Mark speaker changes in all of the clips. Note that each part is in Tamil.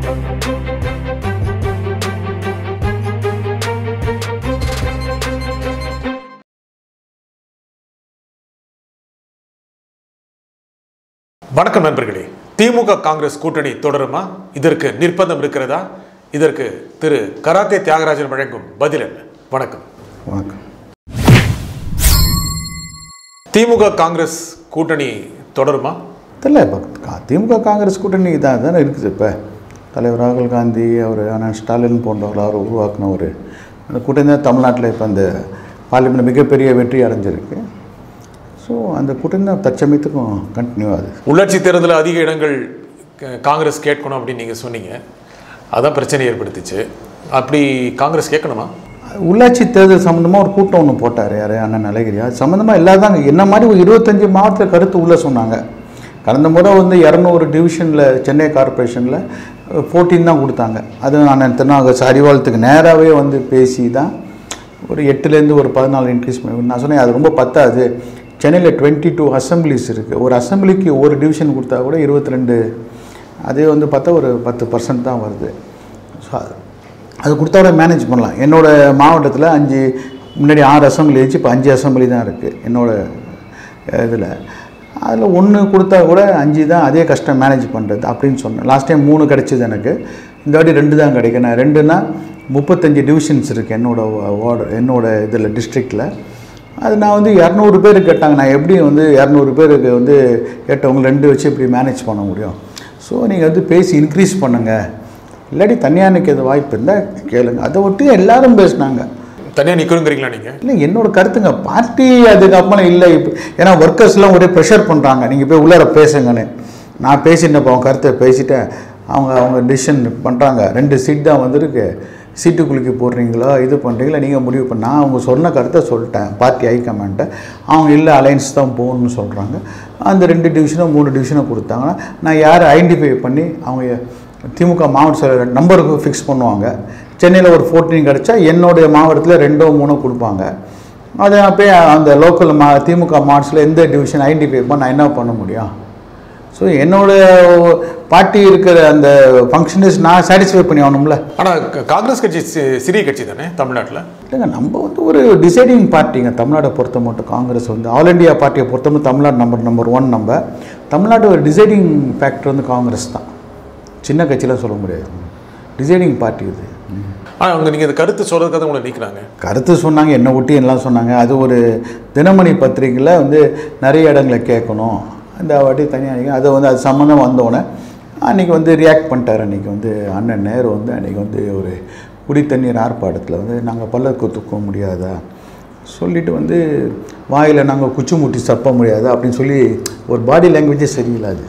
Speaker 1: வணக்கம் நண்பர்களே திமுக காங்கிரஸ் கூட்டணி தொடருமா இதற்கு நிர்பந்தம் இருக்கிறதா இதற்கு திரு கராத்தே தியாகராஜன் வழங்கும் பதில் என்ன வணக்கம்
Speaker 2: வணக்கம்
Speaker 1: திமுக காங்கிரஸ் கூட்டணி தொடருமா
Speaker 2: தெரியல இப்போ கா- திமுக காங்கிரஸ் கூட்டணி இதாக தானே இருக்குது இப்போ தலைவர் ராகுல் காந்தி அவர் ஆனால் ஸ்டாலின் போன்றவர் அவர் உருவாக்கின ஒரு அந்த கூட்டணி தான் தமிழ்நாட்டில் இப்போ அந்த பார்லிமெண்ட் மிகப்பெரிய வெற்றி அடைஞ்சிருக்கு ஸோ அந்த கூட்டணி தான் தற்சமயத்துக்கும் கண்டினியூ ஆகுது
Speaker 1: உள்ளாட்சி தேர்தலில் அதிக இடங்கள் க- காங்கிரஸ் கேட்கணும் அப்படின்னு நீங்கள் சொன்னீங்க அதான் பிரச்சனை ஏற்படுத்துச்சு அப்படி காங்கிரஸ் கேட்கணுமா
Speaker 2: உள்ளாட்சி தேர்தல் சம்மந்தமாக ஒரு கூட்டம் ஒன்று போட்டார் யார் அண்ணன் அழகிரி அது சம்மந்தமாக எல்லாதாங்க என்ன மாதிரி ஒரு இருபத்தஞ்சி மாவட்டத்தில் கருத்து உள்ளே சொன்னாங்க கடந்த முறை வந்து இரநூறு டிவிஷனில் சென்னை கார்ப்பரேஷனில் ஃபோர்டீன் தான் கொடுத்தாங்க அது அண்ணன் திருநாவுக்கரசு அறிவாலயத்துக்கு நேராகவே வந்து பேசி தான் ஒரு எட்டுலேருந்து ஒரு பதினாலு இன்க்ரீஸ் பண்ணி நான் சொன்னேன் அது ரொம்ப பத்தாது சென்னையில் டுவெண்ட்டி டூ அசம்பிளிஸ் இருக்குது ஒரு அசம்பிளிக்கு ஒரு டிவிஷன் கொடுத்தா கூட இருபத்தி ரெண்டு அதே வந்து பார்த்தா ஒரு பத்து பர்சன்ட் தான் வருது ஸோ அது கொடுத்தா கூட மேனேஜ் பண்ணலாம் என்னோட மாவட்டத்தில் அஞ்சு முன்னாடி ஆறு அசம்பிளி இருந்துச்சு இப்போ அஞ்சு அசம்பிளி தான் இருக்குது என்னோட இதில் அதில் ஒன்று கொடுத்தா கூட அஞ்சு தான் அதே கஷ்டம் மேனேஜ் பண்ணுறது அப்படின்னு சொன்னேன் லாஸ்ட் டைம் மூணு கிடச்சிது எனக்கு இந்த வாட்டி ரெண்டு தான் கிடைக்கும் நான் ரெண்டுனா முப்பத்தஞ்சு டிவிஷன்ஸ் இருக்குது என்னோட வார்டு என்னோட இதில் டிஸ்ட்ரிக்டில் அது நான் வந்து இரநூறு பேர் கேட்டாங்க நான் எப்படி வந்து இரநூறு பேருக்கு வந்து கேட்டவங்க ரெண்டு வச்சு எப்படி மேனேஜ் பண்ண முடியும் ஸோ நீங்கள் வந்து பேசி இன்க்ரீஸ் பண்ணுங்கள் இல்லாட்டி தனியாக நிற்கிறது வாய்ப்பு இருந்தால் கேளுங்க அதை ஒட்டி எல்லாரும் பேசினாங்க
Speaker 1: தனியாக நிற்கணுங்கிறீங்களா நீங்கள்
Speaker 2: இல்லை என்னோட கருத்துங்க பார்ட்டி அதுக்கப்புறம் இல்லை இப்போ ஏன்னா ஒர்க்கர்ஸ்லாம் ஒரே ப்ரெஷர் பண்ணுறாங்க நீங்கள் போய் உள்ளார பேசுங்கன்னு நான் பேசிட்டேன்ப்பா அவங்க கருத்தை பேசிட்டேன் அவங்க அவங்க டிசிஷன் பண்ணுறாங்க ரெண்டு சீட் தான் வந்திருக்கு சீட்டு குலுக்கி போடுறீங்களா இது பண்ணுறீங்களா நீங்கள் முடிவு பண்ண நான் அவங்க சொன்ன கருத்தை சொல்லிட்டேன் பார்ட்டி ஹைகமாண்ட்டை அவங்க இல்லை அலைன்ஸ் தான் போகணும்னு சொல்கிறாங்க அந்த ரெண்டு டிவிஷனும் மூணு டிவிஷனும் கொடுத்தாங்கன்னா நான் யாரை ஐடென்டிஃபை பண்ணி அவங்க திமுக மாவட்ட செயலர் நம்பருக்கு ஃபிக்ஸ் பண்ணுவாங்க சென்னையில் ஒரு ஃபோர்டீன் கிடச்சா என்னுடைய மாவட்டத்தில் ரெண்டோ மூணோ கொடுப்பாங்க அதை அப்போ அந்த லோக்கல் மா திமுக மாவட்டத்தில் எந்த டிவிஷன் ஐடென்டிஃபை பண்ண நான் என்ன பண்ண முடியும் ஸோ என்னோட பார்ட்டி இருக்கிற அந்த ஃபங்க்ஷனஸ் நான் சாட்டிஸ்ஃபை பண்ணி ஆகணும்ல
Speaker 1: ஆனால் காங்கிரஸ் கட்சி சி- சிறிய கட்சி தானே தமிழ்நாட்டில்
Speaker 2: இல்லைங்க நம்ம வந்து ஒரு டிசைடிங் பார்ட்டிங்க தமிழ்நாடை பொறுத்த மட்டும் காங்கிரஸ் வந்து ஆல் இண்டியா பார்ட்டியை பொறுத்த மட்டும் தமிழ்நாடு நம்பர் நம்பர் ஒன் நம்ம தமிழ்நாடு ஒரு டிசைடிங் ஃபேக்டர் வந்து காங்கிரஸ் தான் சின்ன கட்சியெலாம் சொல்ல முடியாது டிசைடிங் பார்ட்டி இது
Speaker 1: ஆனால் அவங்க நீங்கள் இந்த கருத்து சொல்கிறதுக்காக தான் உங்களை நீக்கிறாங்க
Speaker 2: கருத்து சொன்னாங்க என்னை ஒட்டி எல்லாம் சொன்னாங்க அது ஒரு தினமணி பத்திரிகையில் வந்து நிறைய இடங்களை கேட்கணும் இந்த வாட்டி தனியாக அதை வந்து அது சம்மந்தம் வந்தோடனே அன்றைக்கி வந்து ரியாக்ட் பண்ணிட்டார் அன்றைக்கி வந்து அண்ணன் நேரு வந்து அன்றைக்கி வந்து ஒரு குடி தண்ணீர் ஆர்ப்பாட்டத்தில் வந்து நாங்கள் பல்லக்கு தூக்க முடியாதா சொல்லிட்டு வந்து வாயில் நாங்கள் குச்சி முட்டி சப்ப முடியாதா அப்படின்னு சொல்லி ஒரு பாடி லாங்குவேஜே சரியில்லை அது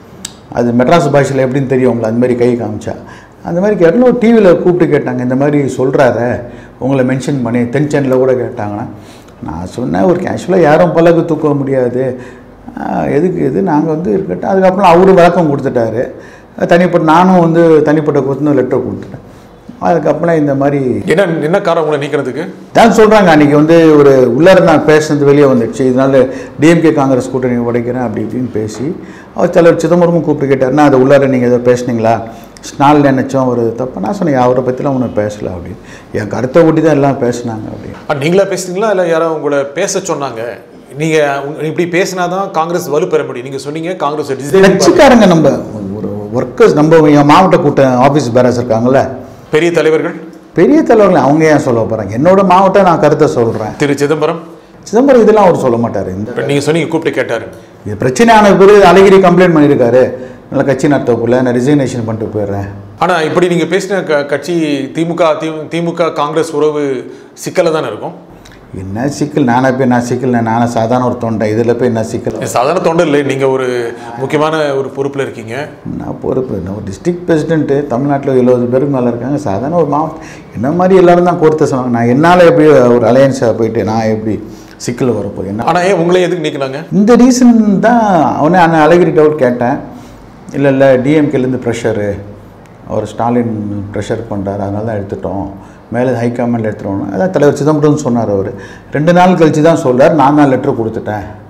Speaker 2: அது மெட்ராஸ் பாஷையில் எப்படின்னு தெரியும் உங்களுக்கு அந்த மாதிரி கை காமிச்சா அந்த மாதிரி கேட்டாலும் டிவியில் கூப்பிட்டு கேட்டாங்க இந்த மாதிரி சொல்கிறாரு உங்களை மென்ஷன் பண்ணி தென் சேனலில் கூட கேட்டாங்கன்னா நான் சொன்னேன் ஒரு கேஷுவலாக யாரும் பல்லக்கு தூக்க முடியாது ஆஹ் எதுக்கு இது நாங்கள் வந்து இருக்கட்டும் அதுக்கப்புறம் அவரு விளக்கம் கொடுத்துட்டாரு தனிப்பட்ட நானும் வந்து தனிப்பட்ட கொடுத்து லெட்டர் கொடுத்துட்டேன் அதுக்கப்புறம் இந்த மாதிரி
Speaker 1: என்ன என்ன காரணம் உங்களை நீக்கிறதுக்கு
Speaker 2: தான் சொல்கிறாங்க அன்றைக்கி வந்து ஒரு உள்ளார நான் பேசுனது வெளியே வந்துடுச்சு இதனால டிஎம்கே காங்கிரஸ் கூட்டணி உடைக்கிறேன் அப்படி இப்படின்னு பேசி அவர் தலைவர் சிதம்பரமும் கூப்பிட்டு கேட்டார்னா அது உள்ளார நீங்கள் எதோ பேசுனீங்களா ஸ்நால் நினச்சோம் ஒரு தப்பு நான் சொன்னேன் அவரை பற்றிலாம் ஒன்றும் பேசல அப்படின்னு என் கருத்தை ஒட்டி தான் எல்லாம் பேசுனாங்க அப்படின்னு
Speaker 1: ஆ, நீங்களா பேசுனீங்களா இல்லை யாரோ உங்களை பேச சொன்னாங்க நீங்கள் இப்படி பேசினா தான் காங்கிரஸ் வலு பெற முடியும் நீங்கள் சொன்னீங்க காங்கிரஸ் டிசைன்
Speaker 2: கட்சிக்காரங்க நம்ம ஒரு ஒர்க்கர்ஸ் நம்ம என் மாவட்ட கூட்டம் ஆஃபீஸ் பேரஸ் இருக்காங்கல்ல
Speaker 1: பெரிய தலைவர்கள்
Speaker 2: பெரிய தலைவர்கள் அவங்க ஏன் சொல்ல போகிறாங்க என்னோட மாவட்டம் நான் கருத்தை சொல்கிறேன்
Speaker 1: திரு சிதம்பரம்
Speaker 2: சிதம்பரம் இதெல்லாம் அவர் சொல்ல மாட்டார் இந்த
Speaker 1: இப்போ நீங்கள் சொன்னீங்க கூப்பிட்டு கேட்டாரு
Speaker 2: இது பிரச்சனை ஆன பிறகு அழகிரி கம்ப்ளைண்ட் பண்ணியிருக்காரு நல்ல கட்சி நடத்தக்குள்ள நான் ரிசைனேஷன் பண்ணிட்டு போயிடுறேன்
Speaker 1: ஆனால் இப்படி நீங்கள் பேசின க கட்சி திமுக தி- திமுக காங்கிரஸ் உறவு சிக்கலில் தானே இருக்கும்
Speaker 2: என்ன சிக்கல் நானே போய் நான் சிக்கல் நானே சாதாரண ஒரு தொண்டை இதில் போய் என்ன சிக்கல்
Speaker 1: சாதாரண தொண்டர் இல்லை நீங்கள் ஒரு முக்கியமான ஒரு பொறுப்பில் இருக்கீங்க
Speaker 2: நான் பொறுப்பு நான் ஒரு டிஸ்ட்ரிக்ட் பிரசிடென்ட்டு தமிழ்நாட்டில் எழுபது பேருக்கு மேலே இருக்காங்க சாதாரண ஒரு மாவட்டம் என்ன மாதிரி எல்லாரும் தான் கோர்த்து சொன்னாங்க நான் என்னால் எப்படி ஒரு அலையன்ஸாக போயிட்டு நான் எப்படி சிக்கல் வரப்போகுது என்ன
Speaker 1: ஆனால் ஏன் உங்களை எதுக்கு நீக்கினாங்க
Speaker 2: இந்த ரீசன் தான் அவனே அந்த அழகிரி டவுட் கேட்டேன் இல்லை இல்லை டிஎம்கேலேருந்து ப்ரெஷரு அவர் ஸ்டாலின் ப்ரெஷர் பண்ணுறாரு அதனால தான் எடுத்துட்டோம் மேலே ஹைகமாண்ட் எடுத்துட்டோம் அதான் தலைவர் சிதம்பரம் சொன்னார் அவர் ரெண்டு நாள் கழிச்சு தான் சொல்றார் நான் தான் லெட்டர் கொடுத்துட்டேன்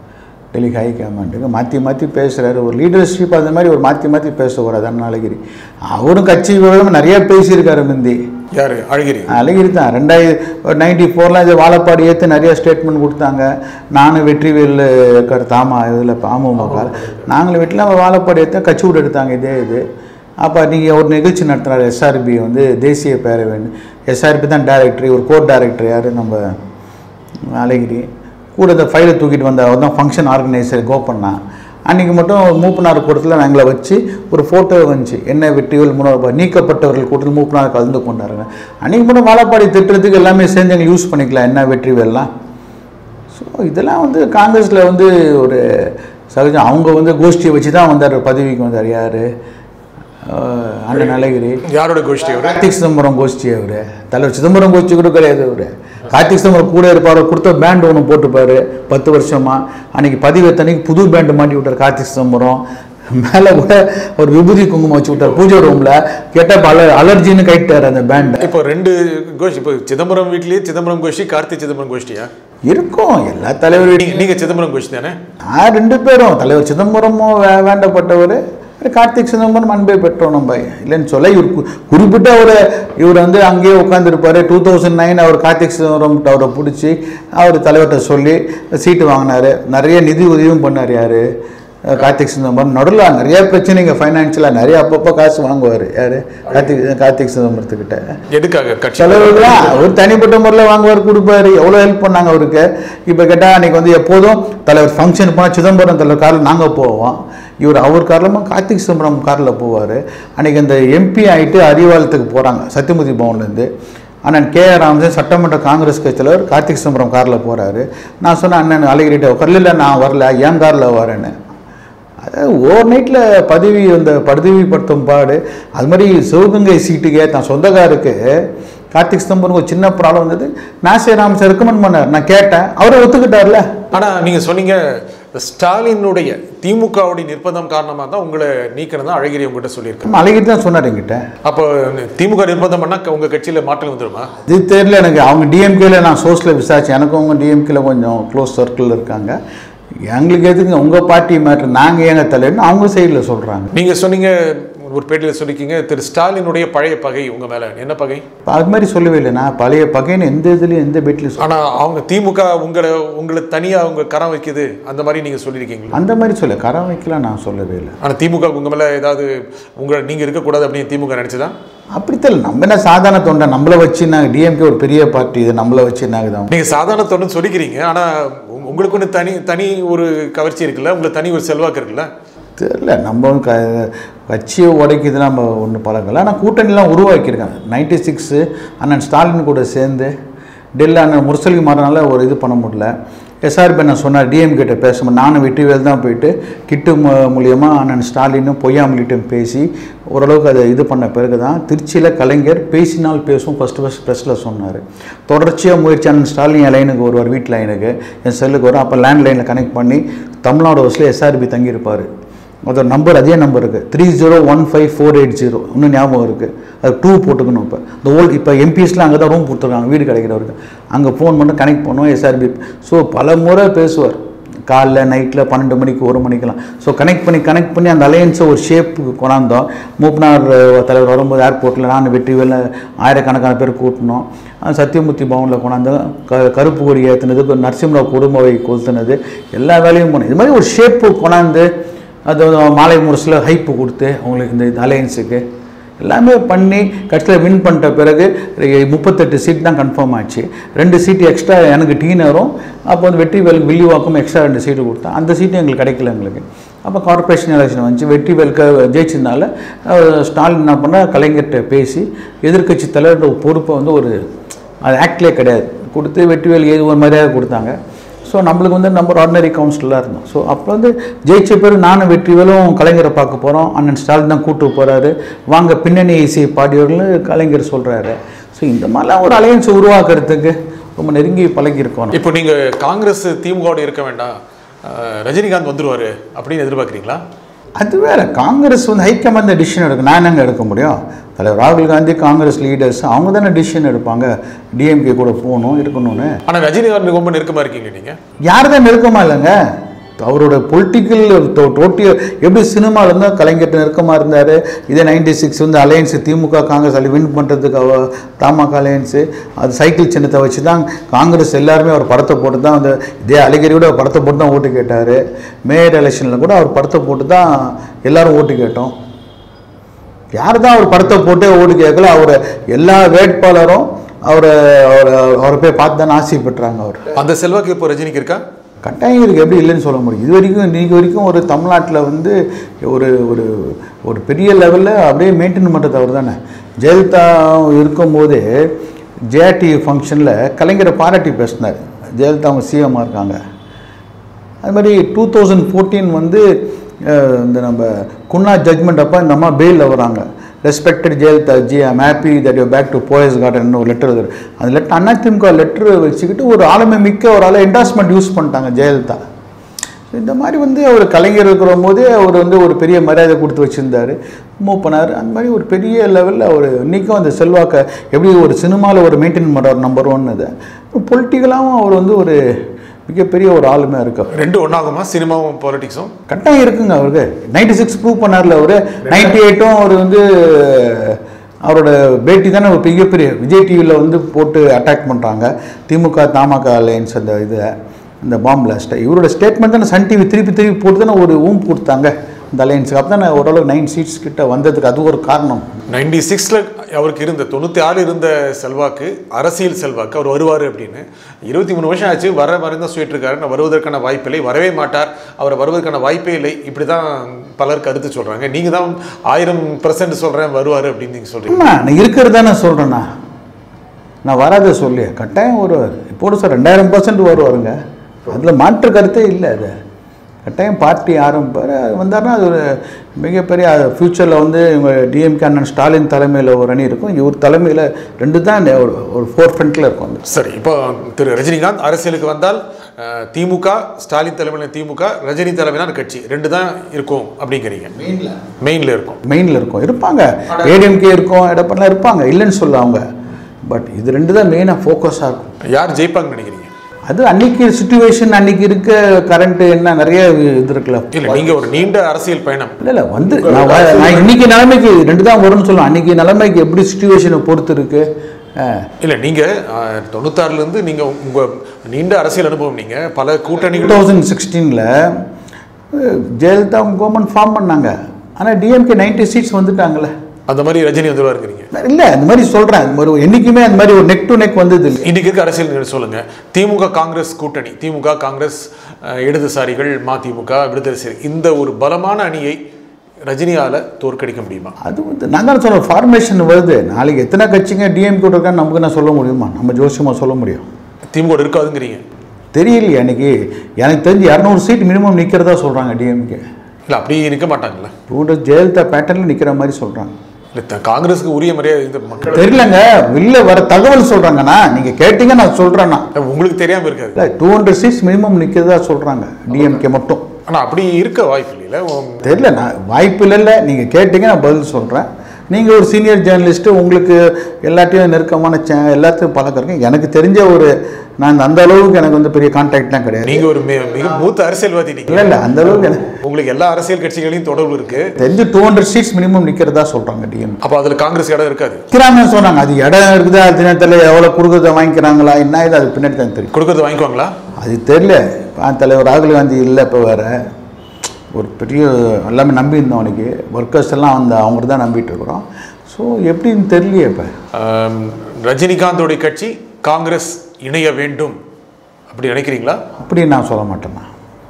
Speaker 2: டெல்லி ஹை கமாண்டுக்கு மாற்றி மாற்றி பேசுகிறாரு ஒரு லீடர்ஷிப் அந்த மாதிரி ஒரு மாற்றி மாற்றி பேசக்கூடாது அண்ணாலகிரி அவரும் கட்சி விவரம் நிறைய பேசியிருக்காரு முந்தி
Speaker 1: யாரு அழகிரி
Speaker 2: அழகிரி தான் ரெண்டாயிரத்தி நைன்டி ஃபோரில் இது வாழப்பாடி ஏற்று நிறைய ஸ்டேட்மெண்ட் கொடுத்தாங்க நானும் வெற்றிவேல் இருக்கார் தாமா இதில் அமமுக நாங்களும் வீட்டில் வாழப்பாடி ஏற்ற கட்சி விட்டு எடுத்தாங்க இதே இது அப்போ நீங்கள் ஒரு நிகழ்ச்சி நடத்துகிறார் எஸ்ஆர்பி வந்து தேசிய பேரவைன்னு எஸ்ஆர்பி தான் டைரக்டர் ஒரு கோர்ட் டைரக்டர் யார் நம்ம அழகிரி கூட இந்த ஃபைலை தூக்கிட்டு வந்த அவர் தான் ஃபங்க்ஷன் ஆர்கனைசர் கோபண்ணா அன்றைக்கி மட்டும் மூப்பனார் கூட்டத்தில் எங்களை வச்சு ஒரு ஃபோட்டோ வந்துச்சு என்ன வெற்றிகள் முன்னோர் நீக்கப்பட்டவர்கள் கூட்டத்தில் மூப்பனார் கலந்து கொண்டாருங்க அன்றைக்கி மட்டும் வாழப்பாடி திட்டுறதுக்கு எல்லாமே சேர்ந்து எங்களை யூஸ் பண்ணிக்கலாம் என்ன வெற்றிவேல்லாம் ஸோ இதெல்லாம் வந்து காங்கிரஸில் வந்து ஒரு சகஜம் அவங்க வந்து கோஷ்டியை வச்சு தான் வந்தார் பதவிக்கு வந்தார் யார் அண்ணன் அழகிரி
Speaker 1: யாரோட கோஷ்டி அவரு
Speaker 2: கார்த்திக் சிதம்பரம் கோஷ்டி அவர் தலைவர் சிதம்பரம் கோஷ்டி கூட கிடையாது அவர் கார்த்திக் சிதம்பரம் கூட இருப்பார் அவர் கொடுத்த பேண்ட் ஒன்று போட்டுப்பார் பத்து வருஷமா அன்னைக்கு பதிவு தண்ணிக்கு புது பேண்ட் மாட்டி விட்டார் கார்த்திக் சிதம்பரம் மேலே கூட ஒரு விபூதி குங்குமம் வச்சு விட்டார் பூஜை ரூமில் கேட்டால் அல அலர்ஜின்னு கைட்டார் அந்த பேண்டை
Speaker 1: இப்போ ரெண்டு கோஷ்டி இப்போ சிதம்பரம் வீட்லயே சிதம்பரம் கோஷ்டி கார்த்தி சிதம்பரம் கோஷ்டியா
Speaker 2: இருக்கும் எல்லா தலைவர்
Speaker 1: நீங்க நீங்க சிதம்பரம் கோஷ்டி தானே
Speaker 2: நான் ரெண்டு பேரும் தலைவர் சிதம்பரமும் வே- வேண்டப்பட்டவர் கார்த்திக் சிதம்பரம் அன்பை பெற்றோம் நம்ம இல்லைன்னு சொல்ல இவர் கு- குறிப்பிட்ட ஒரு இவர் வந்து அங்கேயே உட்காந்துருப்பாரு டூ தௌசண்ட் நைன் அவர் கார்த்திக் சிதம்பரம் அவரை பிடிச்சி அவர் தலைவர்கிட்ட சொல்லி சீட்டு வாங்கினாரு நிறைய நிதி உதவியும் பண்ணார் யார் கார்த்திக் சிதம்பரம் நடுவில் நிறைய பிரச்சனைங்க ஃபைனான்ஷியலாக நிறைய அப்பப்போ காசு வாங்குவார் யார் கார்த்திக் கார்த்திக் சிதம்பரத்துக்கிட்ட
Speaker 1: எதுக்காக கட்சி
Speaker 2: செலவுலாம் அவர் தனிப்பட்ட முறையில் வாங்குவார் கொடுப்பாரு எவ்வளோ ஹெல்ப் பண்ணாங்க அவருக்கு இப்போ கேட்டால் அன்றைக்கி வந்து எப்போதும் தலைவர் ஃபங்க்ஷன் போனால் சிதம்பரம் தலைவர் காரில் நாங்கள் போவோம் இவர் அவர் காரில் கார்த்திக் சிதம்பரம் காரில் போவார் அன்றைக்கி அந்த எம்பி ஆகிட்டு அறிவாலயத்துக்கு போகிறாங்க சத்தியமூர்த்தி பவன்லேருந்து அண்ணன் கே ஆர் ராமசன் சட்டமன்ற காங்கிரஸ் கட்சி தலைவர் கார்த்திக் சிதம்பரம் காரில் போகிறாரு நான் சொன்னேன் அண்ணன் அழகிரிட்ட உட்கார்ல நான் வரல என் காரில் வரேன்னு அதாவது ஓவர் நைட்டில் பதவி அந்த பதவிப்படுத்தும் பாடு அது மாதிரி சிவகங்கை சீட்டுக்கே தான் சொந்தக்காருக்கு கார்த்திக் ஸ்தம்பரம் ஒரு சின்ன ப்ராப்ளம் வந்தது நாசே ராமன் சார் ரெக்கமெண்ட் பண்ணார் நான் கேட்டேன் அவரை ஒத்துக்கிட்டார்ல
Speaker 1: ஆனா நீங்க சொன்னீங்க ஸ்டாலினுடைய திமுகவுடைய நிர்பந்தம் காரணமா தான் உங்களை நீக்கணும் தான் அழகிரி உங்ககிட்ட சொல்லியிருக்காரு
Speaker 2: நம்ம அழகிட்டு தான் சொன்னார் என்கிட்ட
Speaker 1: அப்போ திமுக நிர்பந்தம் பண்ணா உங்க கட்சியில மாற்றம் வந்துருமா
Speaker 2: இது தெரியல எனக்கு அவங்க டிஎம்கேல நான் சோர்ஸில் விசாரிச்சேன் எனக்கும் அவங்க டிஎம்கேல கொஞ்சம் க்ளோஸ் சர்க்கிள் இருக்காங்க எங்களுக்கு எதுக்குங்க உங்கள் பார்ட்டி மேட்ரு நாங்கள் ஏங்க தலைன்னு அவங்க சைடில் சொல்கிறாங்க
Speaker 1: நீங்க சொன்னீங்க ஒரு பேட்டியில் சொல்லிருக்கீங்க திரு ஸ்டாலினுடைய பழைய பகை உங்க மேல என்ன பகை
Speaker 2: அது மாதிரி சொல்லவே இல்லை நான் பழைய பகைன்னு எந்த இதுலையும் எந்த பெட்லையும் சொல்ல
Speaker 1: ஆனா அவங்க திமுக உங்களை உங்களை தனியா அவங்க கரம் வைக்குது அந்த மாதிரி நீங்க சொல்லியிருக்கீங்களா
Speaker 2: அந்த மாதிரி சொல்ல கரம் வைக்கலாம் நான் சொல்லவே இல்லை
Speaker 1: ஆனா திமுக உங்க மேல ஏதாவது உங்க நீங்க இருக்கக்கூடாது அப்படின்னு திமுக நினைச்சதா
Speaker 2: அப்படித்தான் இல்லை. நம்ம என்ன சாதாரண தொண்டை நம்மளை வச்சு நாங்கள் டிஎம்கே ஒரு பெரிய பார்ட்டி இது நம்மளை வச்சு நாங்கள் தான்
Speaker 1: நீங்க சாதாரண தொண்டு சொல்லிக்கிறீங்க ஆனா உங்க- உங்களுக்கு ஒன்று தனி தனி ஒரு கவர்ச்சி இருக்குல்ல உங்களுக்கு தனி ஒரு செல்வாக்கு இருக்குல்ல
Speaker 2: தெரியல நம்ம வந்து க கட்சியை உடைக்குது நம்ம ஒன்றும் பழகல ஆனால் கூட்டணிலாம் உருவாக்கியிருக்காங்க நைன்டி சிக்ஸு அண்ணன் ஸ்டாலின் கூட சேர்ந்து டெல்லி அண்ணன் முரசொலி மாறனால ஒரு இது பண்ண முடியல எஸ்ஆர்பி நான் சொன்னார் டிஎம் கிட்ட பேசும்போது நானும் வெற்றிவேல் தான் போயிட்டு கிட்டு மு- மூலியமா அண்ணன் ஸ்டாலினும் பொய்யாமலிட்டும் பேசி ஓரளவுக்கு அதை இது பண்ண பிறகு தான் திருச்சியில் கலைஞர் பேசினால் பேசும் ஃபஸ்ட்டு ஃபஸ்ட் ப்ரெஸ்ஸில் சொன்னார் தொடர்ச்சியாக முயற்சி அண்ணன் ஸ்டாலின் என் லைனுக்கு வருவார் வீட்டு லைனுக்கு என் செல்லுக்கு வரும் அப்போ லேண்ட் லைனில் கனெக்ட் பண்ணி தமிழ்நாடு பஸ்ஸில் எஸ்ஆர்பி தங்கியிருப்பார் அதோட நம்பர் அதே நம்பர் இருக்குது three zero one five four eight zero இன்னும் ஞாபகம் இருக்குது அது டூ போட்டுக்கணும் இப்போ இந்த ஓல்டு இப்போ எம்பிஎஸ்லாம் அங்கே தான் ரூம் கொடுத்துருக்காங்க வீடு கிடைக்கிறவருக்கு அங்கே ஃபோன் பண்ணி கனெக்ட் பண்ணுவோம் எஸ்ஆர்பி ஸோ பல முறை பேசுவார் காலைல நைட்டில் பன்னெண்டு மணிக்கு ஒரு மணிக்கெல்லாம் ஸோ கனெக்ட் பண்ணி கனெக்ட் பண்ணி அந்த அலையன்ஸை ஒரு ஷேப்புக்கு கொண்டாந்தோம் மூப்பனார் அஹ், தலைவர் வரும்போது ஏர்போர்ட்டில் நான் வெற்றிவேல ஆயிரக்கணக்கான பேர் கூட்டினோம் அஹ், சத்தியமூர்த்தி பவனில் கொண்டாந்தோம் க கருப்பு கொடி ஏற்றுனது நரசிம்மராவ் குடும்பவை கொளுத்துனது எல்லா வேலையும் பண்ணோம் இது மாதிரி ஒரு ஷேப்பு கொண்டாந்து அது மாலை முரசில் ஹைப்பு கொடுத்து அவங்களுக்கு இந்த அலையன்ஸுக்கு எல்லாமே பண்ணி கட்சியில் வின் பண்ணிட்ட பிறகு முப்பத்தெட்டு சீட் தான் கன்ஃபார்ம் ஆச்சு ரெண்டு சீட்டு எக்ஸ்ட்ரா எனக்கு டீனரும் அப்போ வந்து வெற்றிவேலுக்கு வில்லிவாக்கும் எக்ஸ்ட்ரா ரெண்டு சீட்டு கொடுத்தா அந்த சீட்டு எங்களுக்கு கிடைக்கல எங்களுக்கு அப்போ கார்ப்பரேஷன் எலெக்ஷன் வந்துச்சு வெற்றிவேலுக்கு ஜெயிச்சதுனால அஹ், ஸ்டாலின் என்ன பண்ண கலைஞர்கிட்ட பேசி எதிர்க்கட்சி தலைவர் பொறுப்பை வந்து ஒரு அது ஆக்ட்லேயே கிடையாது கொடுத்து வெற்றிவேல் ஏது ஒரு மரியாதை கொடுத்தாங்க ஸோ நம்மளுக்கு வந்து நம்ம ஆர்டினரி கவுன்சிலராக இருந்தோம் ஸோ அப்போ வந்து ஜெயிச்ச பேர் நானும் வெற்றிவேலும் கலைஞரை பார்க்க போகிறோம் அண்ணன் ஸ்டாலின் தான் கூட்டு போகிறாரு வாங்க பின்னணி இசை பாடியவர்கள்னு கலைஞர் சொல்கிறாரு ஸோ இந்த மாதிரிலாம் ஒரு அலையன்ஸ் உருவாக்குறதுக்கு ரொம்ப நெருங்கி பழகியிருக்கோம்
Speaker 1: இப்போ நீங்க காங்கிரஸ் திமுகவோட இருக்க வேண்டாம் அஹ், ரஜினிகாந்த் வந்துருவாரு அப்படின்னு எதிர்பார்க்குறீங்களா
Speaker 2: அது வேற காங்கிரஸ் வந்து ஹைக்கமாண்ட் டிசிஷன் எடுக்கும் நான் என்னங்க எடுக்க முடியும் தலைவர் ராகுல் காந்தி காங்கிரஸ் லீடர்ஸ் அவங்க தானே டிசிஷன் எடுப்பாங்க டிஎம்கே கூட போகணும் இருக்கணும்னு
Speaker 1: ஆனா ரஜினிகாந்த் ரொம்ப நெருக்கமா இருக்கீங்க நீங்க
Speaker 2: யார் தான் நெருக்கமா இல்லைங்க அவரோட பொலிட்டிக்கல் டோட்டிய எப்படி சினிமாவில் இருந்தால் கலைஞர் நெருக்கமாக இருந்தார் இதே நைன்டி சிக்ஸ் வந்து அலையன்ஸு திமுக காங்கிரஸ் அலி வின் பண்ணுறதுக்கு அவ தமாக அலையன்ஸு அது சைக்கிள் சின்னத்தை வச்சு தான் காங்கிரஸ் எல்லாருமே அவர் படத்தை போட்டு தான் அந்த இதே அழகிரியோட அவர் படத்தை போட்டு தான் ஓட்டு கேட்டார் மேயர் எலெக்ஷனில் கூட அவர் படத்தை போட்டு தான் எல்லாரும் ஓட்டு கேட்டோம் யார் தான் அவர் படத்தை போட்டு ஓட்டு கேட்கல அவர் எல்லா வேட்பாளரும் அவரை அவரை அவரை போய் பார்த்து தானே ஆசைப்பட்டுறாங்க அவர்
Speaker 1: அந்த செல்வாக்கு இப்போ ரஜினிக்கு இருக்கா
Speaker 2: கட்டாயம் இருக்கு எப்படி இல்லைன்னு சொல்ல முடியும் இது வரைக்கும் இன்னைக்கு வரைக்கும் ஒரு தமிழ்நாட்டில் வந்து ஒரு ஒரு ஒரு பெரிய லெவலில் அப்படியே மெயின்டைன் பண்ணுறது அவர் தானே ஜெயலலிதா இருக்கும்போதே ஜேடி ஃபங்க்ஷனில் கலைஞரை பாராட்டி பேசினார் ஜெயலலிதா அவங்க சிஎம்மாக இருக்காங்க அது மாதிரி டூ தௌசண்ட் ஃபோர்டீன் வந்து அஹ், இந்த நம்ம குன்னா ஜட்மெண்ட் அப்போ இந்த அம்மா பெயிலில் வராங்க respected Jayalalithaa ji I'm happy that you back to Poes Garden ஒரு லெட்டர் வருது அந்த லெட்டர் அதிமுக லெட்டர் வச்சுக்கிட்டு ஒரு ஆளுமை மிக்க ஒரு ஆளை என்டாஸ்மெண்ட் யூஸ் பண்ணிட்டாங்க ஜெயலலிதா இந்த மாதிரி வந்து அவர் கலைஞர் இருக்கிற போதே அவர் வந்து ஒரு பெரிய மரியாதை கொடுத்து வச்சுருந்தாரு மூவ் பண்ணார் அந்த மாதிரி ஒரு பெரிய லெவலில் அவர் இன்றைக்கும் அந்த செல்வாக்கை எப்படி ஒரு சினிமாவில் ஒரு மெயின்டைன் பண்ணுறார் நம்பர் ஒன் இது பொலிட்டிக்கலாகவும் அவர் வந்து ஒரு மிகப்பெரிய ஒரு ஆளுமையாக இருக்கார்
Speaker 1: ரெண்டு ஒன்றாகுமா சினிமாவும் பாலிடிக்ஸும்
Speaker 2: கட்டாயம் இருக்குங்க அவருக்கு நைன்டி சிக்ஸ் ப்ரூவ் பண்ணார்ல அவரு நைன்டி எயிட்டும் அவர் வந்து அவரோட பேட்டி தானே ஒரு மிகப்பெரிய விஜய் டிவியில் வந்து போட்டு அட்டாக் பண்ணுறாங்க திமுக தமாக அலையன்ஸ் அந்த இது அந்த பாம் பிளாஸ்ட்டை இவரோட ஸ்டேட்மெண்ட் தானே சன் டிவி திருப்பி திருப்பி போட்டு தானே ஒரு ஊம் கொடுத்தாங்க இந்த அலையன்ஸுக்கு அப்போ தானே ஓரளவுக்கு நைன் சீட்ஸ் கிட்ட வந்ததுக்கு அது ஒரு காரணம்
Speaker 1: நைன்டி சிக்ஸில் அவருக்கு இருந்த தொண்ணூற்றி ஆறு இருந்த செல்வாக்கு அரசியல் செல்வாக்கு அவர் வருவார் அப்படின்னு இருபத்தி மூணு வருஷம் ஆச்சு வர வரையும் தான் சொல்லிட்டு இருக்காரு நான் வருவதற்கான வாய்ப்பில்லை வரவே மாட்டார் அவர் வருவதற்கான வாய்ப்பே இல்லை இப்படி தான் பலர் கருத்து சொல்கிறாங்க நீங்கள் தான் ஆயிரம் பர்சன்ட் சொல்கிறேன் வருவார் அப்படின்னு நீங்கள் சொல்கிறீங்க
Speaker 2: ஆமா நான் இருக்கிறதா நான் சொல்கிறேண்ணா நான் வராத சொல்லி கட்டாயம் வருவார் இப்போ சார் ரெண்டாயிரம் பர்சன்ட் வருவாருங்க அதில் மாற்று கருத்தே இல்லை அது கட்டாயம் பார்ட்டி ஆரம்பிப்பார் அது வந்தாருன்னா அது ஒரு மிகப்பெரிய ஃப்யூச்சரில் வந்து இவங்க டிஎம்கே அண்ணன் ஸ்டாலின் தலைமையில் ஒரு அணி இருக்கும் இவர் தலைமையில் ரெண்டு தான் ஒரு ஒரு ஃபோர் ஃப்ரண்ட்டில் இருக்கும் அது
Speaker 1: சரி இப்போ திரு ரஜினிகாந்த் அரசியலுக்கு வந்தால் அஹ், திமுக ஸ்டாலின் தலைமையில் திமுக ரஜினி தலைமையிலான கட்சி ரெண்டு தான் இருக்கும் அப்படிங்கிறீங்க மெயினில் இருக்கும்
Speaker 2: மெயினில் இருக்கும் இருப்பாங்க ஏடிஎம்கே இருக்கும் எடப்பாடிலாம் இருப்பாங்க இல்லைன்னு சொல்ல அவங்க பட் இது ரெண்டு தான் மெயினாக ஃபோக்கஸாக இருக்கும்
Speaker 1: யார் ஜெயிப்பாங்கன்னு நினைக்கிறீங்க
Speaker 2: அது அன்னைக்கு சுச்சுவேஷன் அன்னைக்கு இருக்க கரண்ட் என்ன நிறைய இது இருக்குல்ல
Speaker 1: இல்லை நீங்கள் ஒரு நீண்ட அரசியல் பயணம்
Speaker 2: இல்லை இல்லை வந்து நான் வ- நான் இன்னைக்கு நிலைமைக்கு ரெண்டு தான் வரும்னு சொல்லுவேன் அன்னைக்கு நிலைமைக்கு எப்படி சுச்சுவேஷனை பொறுத்து இருக்கு அஹ்,
Speaker 1: இல்லை நீங்கள் தொண்ணூத்தாறுலேருந்து நீங்கள் உங்கள் நீண்ட அரசியல் அனுபவம் நீங்கள் பல
Speaker 2: டூ
Speaker 1: கூட்டணிகள்
Speaker 2: தௌசண்ட் சிக்ஸ்டீனில் ஜெயலலிதா கவர்மெண்ட் ஃபார்ம் பண்ணாங்க ஆனால் டிஎம்கே நைன்டி சீட்ஸ் வந்துட்டாங்களே
Speaker 1: அந்த மாதிரி ரஜினி வந்துருவாருங்கிறீங்க
Speaker 2: இல்லை அந்த மாதிரி சொல்கிறேன் அந்த மாதிரி என்றைக்குமே அந்த மாதிரி ஒரு நெக் டு நெக் வந்தது இல்லை
Speaker 1: இன்னைக்கு இருக்க அரசியல் நீங்க சொல்லுங்க திமுக காங்கிரஸ் கூட்டணி திமுக காங்கிரஸ் அஹ், இடதுசாரிகள் மதிமுக விடுதலை சிறு இந்த ஒரு பலமான அணியை ரஜினியால தோற்கடிக்க முடியுமா
Speaker 2: அது வந்து நான் தான் சொல்கிறேன் ஃபார்மேஷன் வருது நாளைக்கு எத்தனை கட்சிங்க டிஎம்கே இருக்கான்னு நமக்கு நான் சொல்ல முடியுமா நம்ம ஜோசியமாக சொல்ல முடியும்
Speaker 1: திமுக இருக்காதுங்கிறீங்க
Speaker 2: தெரியலையே அன்னைக்கு எனக்கு தெரிஞ்சு இரநூறு சீட் மினிமம் நிற்கிறதா சொல்கிறாங்க டிஎம்கே
Speaker 1: இல்லை அப்படி இருக்க மாட்டாங்கல்ல
Speaker 2: டூ ஜெயலலிதா பேட்டர்னில் நிற்கிற மாதிரி சொல்கிறாங்க
Speaker 1: இல்லை த- காங்கிரஸுக்கு உரிய மரியாதை இந்த மக்கள்
Speaker 2: தெரியலங்க வெளில வர தகவல் சொல்கிறாங்கண்ணா நீங்கள் கேட்டீங்க நான் சொல்கிறேண்ணா
Speaker 1: உங்களுக்கு தெரியாம இருக்காது
Speaker 2: இல்லை டூ ஹண்ட்ரட் சீட்ஸ் மினிமம் நிற்கிறதா சொல்கிறாங்க டிஎம்கே மட்டும்
Speaker 1: ஆனா அப்படி இருக்க வாய்ப்பு இல்லைல்ல உம்,
Speaker 2: தெரியல நான் வாய்ப்பு இல்லைல்ல நீங்கள் கேட்டீங்க நான் பதில் சொல்கிறேன் நீங்கள் ஒரு சீனியர் ஜேர்னலிஸ்ட்டு உங்களுக்கு எல்லாத்தையும் நெருக்கமான சே எல்லாத்தையும் பழக்கம் இருக்கு எனக்கு தெரிஞ்ச ஒரு நான் அந்த அளவுக்கு எனக்கு வந்து பெரிய கான்டாக்ட்லாம் கிடையாது
Speaker 1: நீங்க ஒரு மி- மிக மூத்த அரசியல்வாதி நீங்க
Speaker 2: இல்லை இல்லை அந்த அளவுக்கு எனக்கு
Speaker 1: உங்களுக்கு எல்லா அரசியல் கட்சிகளையும் தொடர்பு இருக்கு
Speaker 2: தெரிஞ்சு டூ ஹண்ட்ரட் சீட்ஸ் மினிமம் நிற்கிறதா சொல்கிறாங்க டிஎம்
Speaker 1: அப்ப அதுல காங்கிரஸ் இடம் இருக்காது
Speaker 2: விற்கிறாங்கன்னு சொன்னாங்க அது இடம் இருக்குதா அது தினத்தில் எவ்வளோ கொடுக்குறத வாங்கிக்கிறாங்களா என்ன இது அது பின்னாடி தான் தெரியும்
Speaker 1: கொடுக்கறது வாங்கிக்குவாங்களா
Speaker 2: அது தெரியல பா- தலைவர் ராகுல் காந்தி இல்லை இப்போ வேற ஒரு பெரிய எல்லாமே நம்பி இருந்தோம் அவனுக்கு ஒர்க்கர்ஸ் எல்லாம் வந்து அவங்க தான் நம்பிட்டு இருக்கிறோம் ஸோ எப்படின்னு தெரியலையே இப்போ
Speaker 1: ஆம், ரஜினிகாந்தோடைய கட்சி காங்கிரஸ் இணைய வேண்டும் அப்படி நினைக்கிறீங்களா
Speaker 2: அப்படி நான் சொல்ல மாட்டேன்னா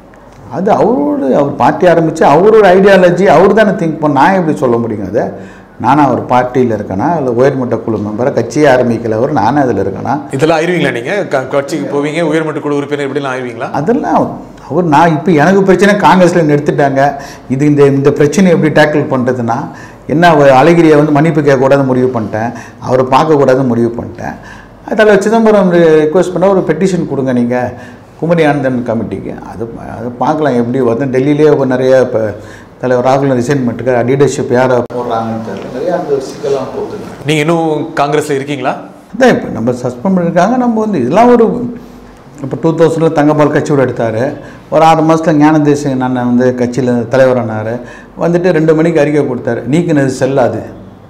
Speaker 2: அது அவரோட அவர் பார்ட்டி ஆரம்பித்து அவரோட ஐடியாலஜி அவர் தானே திங்க் பண்ண நான் எப்படி சொல்ல முடியும் அதை நானும் அவர் பார்ட்டியில் இருக்கேனா இல்லை உயர்மட்ட குழு மெம்பரை கட்சியே ஆரம்பிக்கல அவர் நானே அதில் இருக்கேனா
Speaker 1: இதெல்லாம் ஆயிருவீங்களா நீங்க க- கட்சிக்கு போவீங்க உயர்மட்ட குழு உறுப்பினர் இப்படிலாம் ஆயிருவீங்களா
Speaker 2: அதெல்லாம் அவர் நான் இப்போ எனக்கு பிரச்சனை காங்கிரஸில் நிறுத்திட்டாங்க இது இந்த இந்த பிரச்சனையை எப்படி டேக்கிள் பண்ணுறதுன்னா என்ன அவர் அழகிரியை வந்து மன்னிப்பு கேட்கக்கூடாது முடிவு பண்ணிட்டேன் அவரை பார்க்கக்கூடாது முடிவு பண்ணிட்டேன் அதில் சிதம்பரம் ரிக்வெஸ்ட் பண்ண ஒரு பெட்டிஷன் கொடுங்க நீங்கள் குமரி ஆனந்தன் கமிட்டிக்கு அது அது பார்க்கலாம் எப்படி வந்து டெல்லியிலே இப்போ நிறைய இப்போ தலைவர் ராகுல் ரிசைன் பண்ணிட்டு லீடர்ஷிப் யாரை போடுறாங்கன்னு தெரியல நிறைய அந்த சிக்கலாம் போகுது
Speaker 1: நீங்க இன்னும் காங்கிரஸ்ல இருக்கீங்களா
Speaker 2: அதான் இப்போ நம்ம சஸ்பெண்ட் பண்ணியிருக்காங்க நம்ம வந்து இதெல்லாம் ஒரு இப்போ டூ தௌசண்டில் தங்கபால் கட்சியோட எடுத்தார் ஒரு ஆறு மாதத்தில் ஞானதேசன் அண்ணன் வந்து கட்சியில் தலைவரானார் வந்துட்டு ரெண்டு மணிக்கு அறிக்கை கொடுத்தாரு நீக்கினது செல்லாது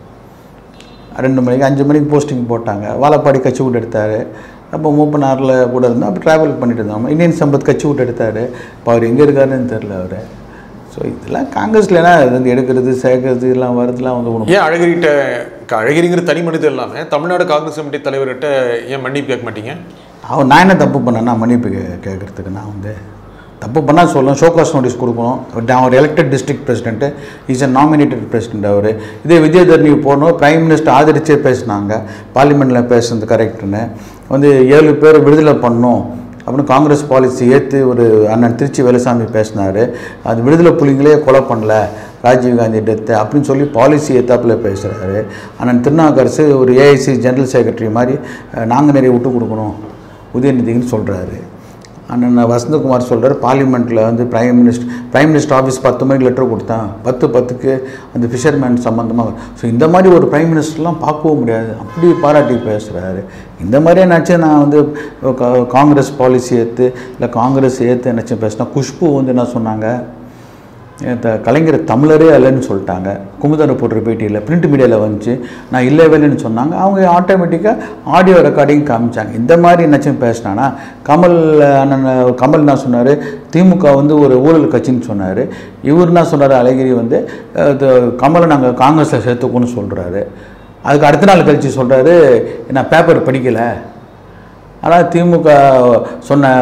Speaker 2: ரெண்டு மணிக்கு அஞ்சு மணிக்கு போஸ்டிங் போட்டாங்க வாழப்பாடி கட்சி விட்டு எடுத்தார் அப்போ மூப்பனாரில் கூட இருந்தோம் அப்போ ட்ராவல் பண்ணிட்டு இருந்தோம் இந்தியன் சம்பத் கட்சி விட்டு எடுத்தார் இப்போ அவர் எங்கே இருக்காருன்னு தெரில அவர் ஸோ இதெல்லாம் காங்கிரஸில் என்ன இது வந்து எடுக்கிறது சேர்க்கறது எல்லாம் வரதுலாம் வந்து ஒன்று
Speaker 1: ஏன் அழகிரிட்ட அழகிரிங்கிற தனி மனிதர் இல்லாமல் தமிழ்நாடு காங்கிரஸ் கமிட்டி தலைவர்கிட்ட ஏன் மன்னிப்பு கேட்க மாட்டீங்க
Speaker 2: அவன் நான் என்ன தப்பு பண்ணேன்னா மன்னிப்பு கே கேட்குறதுக்கு நான் வந்து தப்பு பண்ணால் சொல்லணும் ஷோகாஸ் நோட்டீஸ் கொடுக்கணும் நான் ஒரு elected district president is a nominated president அவர் இதே விஜயதர்ணி போகணும் பிரைம் மினிஸ்டர் ஆதரிச்சே பேசினாங்க பார்லிமெண்ட்டில் பேசுனது கரெக்டுன்னு வந்து ஏழு பேர் விடுதலை பண்ணணும் அப்படின்னு காங்கிரஸ் பாலிசி ஏற்று ஒரு அண்ணன் திருச்சி வேலுசாமி பேசினார் அது விடுதலை புலிங்களே கொலை பண்ணல ராஜீவ்காந்தி டெத்து அப்படின்னு சொல்லி பாலிசி ஏத்தாப்பில் பேசுகிறாரு அண்ணன் திருநாவுக்கரசு ஒரு ஏஐசி ஜெனரல் செக்ரட்டரி மாதிரி நாங்கள் நிறைய விட்டு கொடுக்கணும் உதயநிதின்னு சொல்கிறாரு அண்ணன் வசந்தகுமார் சொல்கிறார் பார்லிமெண்ட்டில் வந்து prime minister prime minister office பத்து மணிக்கு லெட்டர் கொடுத்தான் பத்து பத்துக்கு அந்த ஃபிஷர்மேன் சம்மந்தமாக ஸோ இந்த மாதிரி ஒரு பிரைம் மினிஸ்டர்லாம் பார்க்கவும் முடியாது அப்படி பாராட்டி பேசுகிறாரு இந்த மாதிரி என்னாச்சும் நான் வந்து கா- காங்கிரஸ் பாலிசி ஏற்று இல்லை காங்கிரஸ் ஏற்று என்னாச்சும் பேசினா குஷ்பு வந்து என்ன சொன்னாங்க இந்த கலைஞர் தமிழரே அல்லன்னு சொல்லிட்டாங்க குமுதரை போடுற பேட்டியில் பிரிண்ட் மீடியாவில் வந்துச்சு நான் இல்லவே இல்லைன்னு சொன்னாங்க அவங்க ஆட்டோமேட்டிக்காக ஆடியோ ரெக்கார்டிங் காமிச்சாங்க இந்த மாதிரி என்னாச்சும் பேசினானா கமல் அண்ணன் கமல் என்ன சொன்னார் திமுக வந்து ஒரு ஊழல் கட்சின்னு சொன்னார் இவர் என்ன சொன்னார் அழகிரி வந்து அஹ், இது கமலை நாங்கள் காங்கிரஸில் சேர்த்துக்கோன்னு சொல்கிறாரு அதுக்கு அடுத்த நாள் கழித்து சொல்கிறாரு நான் பேப்பர் படிக்கலை ஆனால் திமுக சொன்ன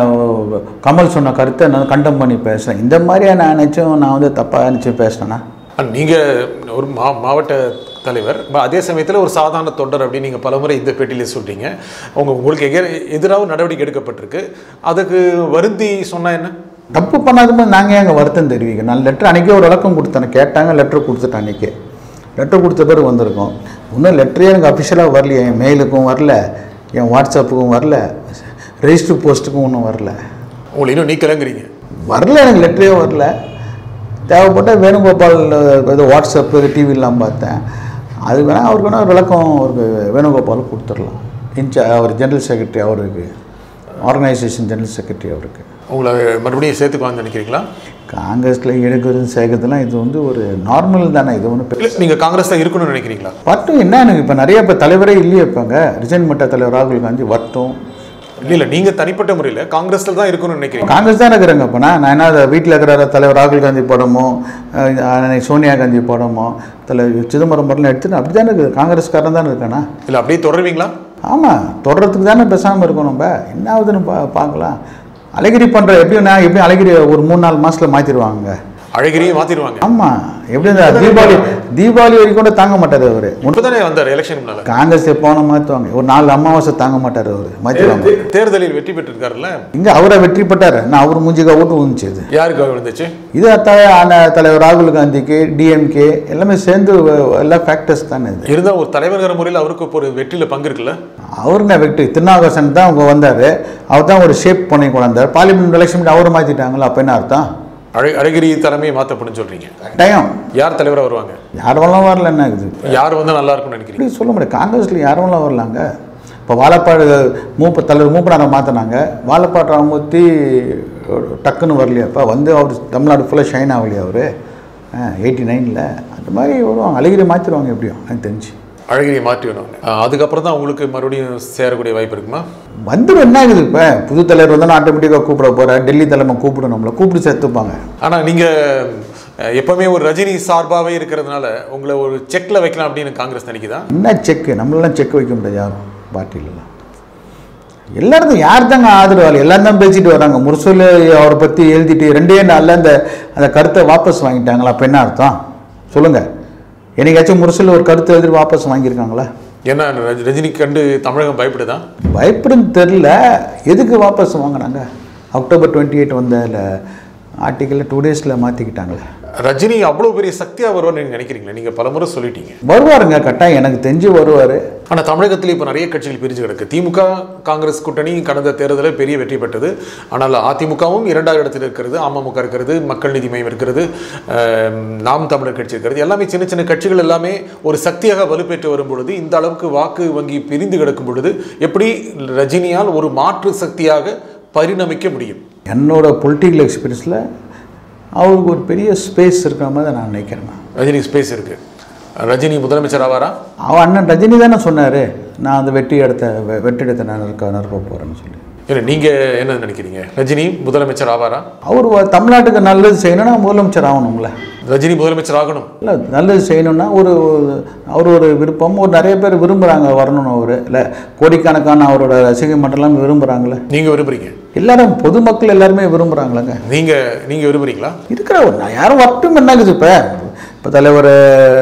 Speaker 2: கமல் சொன்ன கருத்தை நான் கண்டம் பண்ணி பேசுகிறேன் இந்த மாதிரியா நான் நினச்சும் நான் வந்து தப்பாக நினச்சி பேசினேன்னா
Speaker 1: நீங்கள் ஒரு மா மாவட்ட தலைவர் ப- அதே சமயத்தில் ஒரு சாதாரண தொண்டர் அப்படின்னு நீங்கள் பலமுறை இந்த பேட்டியிலே சொல்றீங்க உங்க உங்களுக்கு எக- எதிராக நடவடிக்கை எடுக்கப்பட்டிருக்கு அதுக்கு வருந்தி சொன்னா என்ன
Speaker 2: தப்பு பண்ணாதமே நாங்கள் எங்கள் வருத்தம் தெரிவிக்க நான் லெட்டர் அன்றைக்கே ஒரு விளக்கம் கொடுத்தேன் கேட்டாங்க லெட்டர் கொடுத்துட்டேன் அன்றைக்கே லெட்டர் கொடுத்த பிறகு வந்திருக்கோம் இன்னும் லெட்டரே எனக்கு அஃபிஷியலாக வரலையே என் மெயிலுக்கும் வரல என் வாட்ஸ்அப்புக்கும் வரல ரெஜிஸ்டர் போஸ்ட்டுக்கும் ஒன்றும் வரல
Speaker 1: உங்களை இன்னும் நீக்கலங்கிறீங்க
Speaker 2: வரல எனக்கு லெட்டரே வரல தேவைப்பட்ட வேணுகோபால் ஏதோ வாட்ஸ்அப்பு டிவிலாம் பார்த்தேன் அது வேணால் அவருக்கு வேணால் ஒரு விளக்கம் அவருக்கு வேணுகோபால் கொடுத்துடலாம் இன்ச்சா அவர் ஜெனரல் செக்ரட்டரி அவருக்கு ஆர்கனைசேஷன் ஜெனரல் செக்ரட்டரி அவருக்கு
Speaker 1: உங்களை மறுபடியும் சேர்த்துக்கலாம்னு நினைக்கிறீங்களா
Speaker 2: காங்கிரஸில் எடுக்கிறது சேர்க்கறதுலாம் இது வந்து ஒரு நார்மல் தானே இது ஒன்று
Speaker 1: இல்லை நீங்கள் காங்கிரஸ் தான் இருக்கணும்னு நினைக்கிறீங்களா
Speaker 2: வரட்டும் என்ன எனக்கு இப்போ நிறைய இப்போ தலைவரே இல்லையே இப்போங்க ரிசைன் மட்ட தலைவர் ராகுல் காந்தி வரட்டும்
Speaker 1: இல்லை இல்லை நீங்கள் தனிப்பட்ட முறையில் காங்கிரஸில் தான் இருக்கணும்னு நினைக்கிறீங்க
Speaker 2: காங்கிரஸ் தான் இருக்கிறாங்க இப்போ நான் நான் என்ன வீட்டில் இருக்கிற தலைவர் ராகுல் காந்தி படமோ அஹ், அன்னை சோனியா காந்தி படமோ தலைவர் சிதம்பரம் படம்லாம் எடுத்துட்டு அப்படி தானே இருக்குது காங்கிரஸ்காரன் தானே இருக்கானா
Speaker 1: இல்லை அப்படியே தொடருவீங்களா
Speaker 2: ஆமாம் தொடர்றதுக்கு தானே பேசாமல் இருக்கோம் நம்ம என்ன ஆகுதுன்னு பா பார்க்கலாம் அழகிரி பண்ணுற எப்படியும் நான் எப்படியும் அழகிரி ஒரு மூணு நாலு மாதத்தில் மாற்றிடுவாங்க
Speaker 1: அழகிரியும் மாற்றிடுவாங்க
Speaker 2: ஆமாம் எப்படி இந்த தீபாவளி தீபாவளி வரைக்கும் கூட தாங்க மாட்டார் அவர்
Speaker 1: இப்போ தானே வந்தார் எலெக்ஷன் முன்னால
Speaker 2: காங்கிரஸ் எப்போன மாற்றுவாங்க ஒரு நாலு அமாவாசை தாங்க மாட்டார் அவர் மாற்றிடுவாங்க
Speaker 1: தேர்தலில் வெற்றி பெற்றிருக்காருல்ல
Speaker 2: இங்கே அவரை வெற்றி பெற்றார் நான் அவர் மூஞ்சிக்கா ஓட்டு விழுந்துச்சு இது
Speaker 1: யாருக்கு விழுந்துச்சு
Speaker 2: இது அத்தாய ஆன தலைவர் ராகுல் காந்திக்கு டிஎம்கே எல்லாமே சேர்ந்து வ- எல்லா ஃபேக்டர்ஸ் தானே இது
Speaker 1: இருந்தா ஒரு தலைவர்கிற முறையில் அவருக்கு இப்போ ஒரு வெற்றியில் பங்கு இருக்குல்ல
Speaker 2: அவருங்க வெற்றி திருநாகசன் தான் அவங்க வந்தார் அவர் தான் ஒரு ஷேப் பண்ணி கொண்டாந்தார் பார்லிமெண்ட் எலெக்ஷன் அவரை மாற்றிட்டாங்களா அப்போ என்ன அர்த்தம்
Speaker 1: அழ அழகிரி தலைமையை மாற்றப்படும் சொல்றீங்க
Speaker 2: கட்டாயம்
Speaker 1: யார் தலைவராக வருவாங்க
Speaker 2: யார் வரலாம் வரல என்ன இருக்குது
Speaker 1: யார் வந்தா நல்லா இருக்கும்னு நினைக்கிறீங்க
Speaker 2: இப்படி சொல்ல முடியாது காங்கிரஸில் யாரெல்லாம் வரலாங்க இப்போ வாழப்பாடு மூப்ப தலைவர் மூப்பனாரை மாற்றினாங்க வாழப்பாடு ராமூர்த்தி டக்குன்னு வரலையாப்பா வந்து அவர் தமிழ்நாடு ஃபுல்லாக ஷைன் ஆகலையா அவர் எயிட்டி நைனில் அந்த மாதிரி வருவாங்க அழகிரி மாற்றிடுவாங்க எப்படியும் எனக்கு தெரிஞ்சு
Speaker 1: அழகிரியை மாற்றி வருவாங்க அஹ் அதுக்கப்புறம் தான் உங்களுக்கு மறுபடியும் சேரக்கூடிய வாய்ப்பு இருக்குமா
Speaker 2: வந்துடும் என்ன ஆகுது இப்போ புது தலைவர் வந்தாலும் ஆட்டோமேட்டிக்காக கூப்பிட போகிறேன் டெல்லி தலைமை கூப்பிடும் நம்மளை கூப்பிட்டு சேர்த்துப்பாங்க
Speaker 1: ஆனா நீங்க அஹ், எப்பவுமே ஒரு ரஜினி சார்பாவே இருக்கிறதுனால உங்களை ஒரு செக்ல வைக்கலாம் அப்படின்னு காங்கிரஸ் நினைக்குதா
Speaker 2: என்ன செக்கு நம்மளெல்லாம் செக் வைக்க முடியாது யாரும் பார்ட்டிலலாம் எல்லாரும் யார் தாங்க ஆதரவாளி எல்லாரும் தான் பேசிட்டு வராங்க முரசொலி அவரை பற்றி எழுதிட்டு ரெண்டே நாளில் அந்த அந்த கருத்தை வாபஸ் வாங்கிட்டாங்களா அப்போ என்ன அர்த்தம் சொல்லுங்கள் என்னைக்காச்சும் முரசொலி ஒரு கருத்து எழுதி வாபஸ் வாங்கியிருக்காங்களா
Speaker 1: என்ன ரஜ- ரஜினி கண்டு தமிழகம் பயப்படுதா
Speaker 2: பயப்படுன்னு தெரில எதுக்கு வாபஸ் வாங்கினாங்க அக்டோபர் டுவெண்ட்டி எயிட் வந்த ஆர்டிக்கலில் டூ டேஸில் மாற்றிக்கிட்டாங்களே
Speaker 1: ரஜினி அவ்வளவு பெரிய சக்தியா வருவார்னு நீங்க நினைக்கிறீங்களா நீங்க பலமுறை சொல்லிட்டீங்க
Speaker 2: வருவாருங்க கட்டாயம் எனக்கு தெரிஞ்சு வருவார்
Speaker 1: ஆனா தமிழகத்தில் இப்போ நிறைய கட்சிகள் பிரிஞ்சு கிடக்கு திமுக காங்கிரஸ் கூட்டணி கடந்த தேர்தலில் பெரிய வெற்றி பெற்றது ஆனால் அதிமுகவும் இரண்டாவது இடத்தில் இருக்கிறது அமமுக இருக்கிறது மக்கள் நீதி மையம் இருக்கிறது அஹ், நாம் தமிழர் கட்சி இருக்கிறது எல்லாமே சின்ன சின்ன கட்சிகள் எல்லாமே ஒரு சக்தியாக வலுப்பெற்று வரும் பொழுது இந்த அளவுக்கு வாக்கு வங்கி பிரிந்து கிடக்கும் பொழுது எப்படி ரஜினியால் ஒரு மாற்று சக்தியாக பரிணமிக்க முடியும்
Speaker 2: என்னோட பொலிட்டிக்கல் எக்ஸ்பீரியன்ஸில் அவருக்கு ஒரு பெரிய ஸ்பேஸ் இருக்கிற மாதிரி நான் நினைக்கிறேன் நான்.
Speaker 1: ரஜினி ஸ்பேஸ் இருக்கு ரஜினி முதலமைச்சர் ஆவாரா
Speaker 2: அவன் அண்ணன் ரஜினி தானே சொன்னார் நான் அந்த வெற்றி இடத்த வெ- வெற்றி இடத்தை நான் நிற்க நிரப்ப போகிறேன்னு சொல்லி
Speaker 1: இல்லை நீங்க என்ன நினைக்கிறீங்க ரஜினி முதலமைச்சர் ஆவாரா
Speaker 2: அவர் வ- தமிழ்நாட்டுக்கு நல்லது செய்யணும்னா முதலமைச்சர் ஆகணும்ல
Speaker 1: ரஜினி முதலமைச்சர் ஆகணும்
Speaker 2: இல்லை நல்லது செய்யணும்னா ஒரு அவர் ஒரு விருப்பம் ஒரு நிறைய பேர் விரும்புகிறாங்க வரணும்னு அவர் இல்லை கோடிக்கணக்கான அவரோட ரசிகை மண்டலம் விரும்புகிறாங்களே
Speaker 1: நீங்க விரும்புறீங்க
Speaker 2: எல்லாரும் பொதுமக்கள் எல்லாருமே விரும்புகிறாங்களேங்க
Speaker 1: நீங்க நீங்க விரும்புறீங்களா
Speaker 2: இருக்கிற ஒரு நான் யாரும் வரட்டும் என்னங்குது இப்போ இப்போ தலைவர்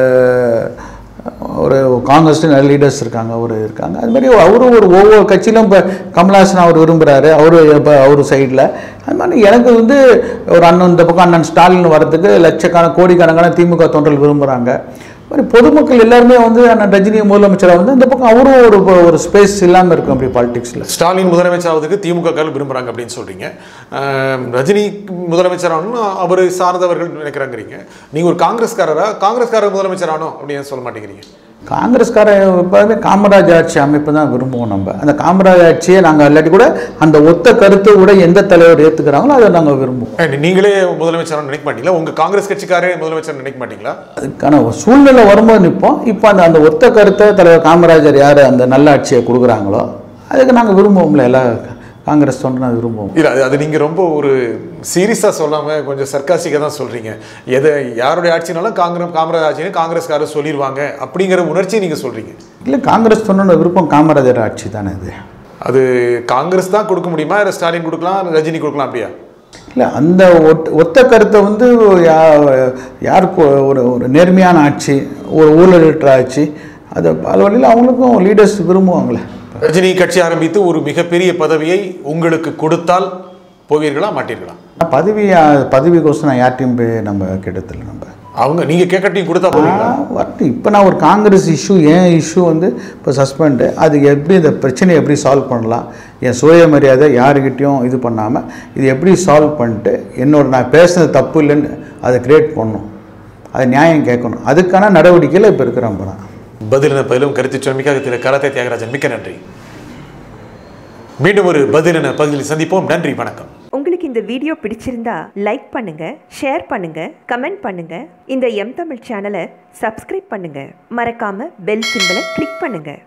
Speaker 2: ஒரு காங்கிரஸ் நிறைய லீடர்ஸ் இருக்காங்க அவர் இருக்காங்க அது மாதிரி அவரும் ஒரு ஒவ்வொரு கட்சியிலும் இப்போ கமல்ஹாசன் அவர் விரும்புகிறாரு அவர் இப்போ அவர் சைடில் அது மாதிரி எனக்கு வந்து ஒரு அண்ணன் இந்த பக்கம் அண்ணன் ஸ்டாலின் வரதுக்கு லட்சக்கணக்கான கோடிக்கணக்கான திமுக தொண்டர்கள் விரும்புகிறாங்க அது மாதிரி பொதுமக்கள் எல்லாருமே வந்து அண்ணன் ரஜினி முதலமைச்சராக வந்து இந்த பக்கம் அவரும் ஒரு ஒரு ஸ்பேஸ் இல்லாமல் இருக்கும் அப்படி பாலிடிக்ஸில்
Speaker 1: ஸ்டாலின் முதலமைச்சர் ஆவதுக்கு திமுக காரர்கள் விரும்புறாங்க அப்படின்னு சொல்றீங்க அஹ், ரஜினி முதலமைச்சர் ஆகணும்னு அவர் சார்ந்தவர்கள் நினைக்கிறாங்கிறீங்க நீங்க ஒரு காங்கிரஸ்காரரா காங்கிரஸ்காரர் முதலமைச்சர் ஆகணும் அப்படின்னு சொல்ல மாட்டேங்கிறீங்க
Speaker 2: காங்கிரஸ்கார எப்போதுமே காமராஜ் ஆட்சி அமைப்பு தான் விரும்புவோம் நம்ம அந்த காமராஜ் ஆட்சியை நாங்கள் இல்லாட்டி கூட அந்த ஒத்த கருத்தை கூட எந்த தலைவர் ஏற்றுக்கிறாங்களோ அதை நாங்கள் விரும்புவோம்
Speaker 1: அஹ், நீங்களே முதலமைச்சர் நினைக்க மாட்டீங்களா உங்க காங்கிரஸ் கட்சிக்காரே முதலமைச்சர் நினைக்க மாட்டீங்களா
Speaker 2: அதுக்கான ஒரு சூழ்நிலை வரும்போது நிற்போம் இப்போ அந்த அந்த ஒத்த கருத்தை தலைவர் காமராஜர் யார் அந்த நல்ல ஆட்சியை கொடுக்குறாங்களோ அதுக்கு நாங்கள் விரும்புவோம்ல எல்லா காங்கிரஸ் தொண்டரும் அதை விரும்புவோம்
Speaker 1: இல்ல அது அது நீங்க ரொம்ப ஒரு சீரியஸா சொல்லாம கொஞ்சம் சர்க்காஸ்டிக்கா தான் சொல்றீங்க எதை யாருடைய ஆட்சினாலும் காங்கிரஸ் காமராஜ் ஆட்சின்னு காங்கிரஸ்காரர் சொல்லிடுவாங்க அப்படிங்கிற உணர்ச்சியை நீங்க சொல்றீங்க
Speaker 2: இல்லை காங்கிரஸ் தொண்டனோட விருப்பம் காமராஜர் ஆட்சி தானே இது
Speaker 1: அது காங்கிரஸ் தான் கொடுக்க முடியுமா இல்லை ஸ்டாலின் கொடுக்கலாம் ரஜினி கொடுக்கலாம் அப்படியா
Speaker 2: இல்லை அந்த ஒத்த ஒத்த கருத்தை வந்து யா- யாருக்கு ஒரு ஒரு நேர்மையான ஆட்சி ஒரு ஊழலற்ற ஆட்சி அது பல வழியில் அவங்களுக்கும் லீடர்ஸ் விரும்புவாங்களே
Speaker 1: ரஜினி கட்சி ஆரம்பித்து ஒரு மிகப்பெரிய பதவியை உங்களுக்கு கொடுத்தால் போவீர்களா மாட்டீர்களா
Speaker 2: நான் பதவி பதவிக்கோசம் நான் யார்ட்டையும் போய் நம்ம கெடுத்தல நம்ம
Speaker 1: அவங்க நீங்க கேட்கட்டையும் கொடுத்தா போவீங்களா
Speaker 2: வரட்டும் இப்போ நான் ஒரு காங்கிரஸ் இஷ்யூ ஏன் இஷ்யூ வந்து இப்போ சஸ்பெண்டு அது எப்படி இந்த பிரச்சனையை எப்படி சால்வ் பண்ணலாம் என் சுயமரியாதை யாருக்கிட்டேயும் இது பண்ணாமல் இது எப்படி சால்வ் பண்ணிட்டு என்னோட நான் பேசுனது தப்பு இல்லைன்னு அதை கிரியேட் பண்ணணும் அதை நியாயம் கேட்கணும் அதுக்கான நடவடிக்கையில் இப்போ இருக்கிறேன் இப்போ நான்
Speaker 1: பதிலின பதிலும் கருத்து சொன்மிக்காக திரு கரத்தை தியாகராஜன் மிக்க நன்றி மீண்டும் ஒரு பதிலின பகுதியில் சந்திப்போம் நன்றி வணக்கம்
Speaker 3: உங்களுக்கு இந்த வீடியோ பிடிச்சிருந்தா லைக் பண்ணுங்க ஷேர் பண்ணுங்க கமெண்ட் பண்ணுங்க இந்த எம் தமிழ் சேனலை சப்ஸ்கிரைப் பண்ணுங்க மறக்காம பெல் சிம்பலை கிளிக் பண்ணுங்க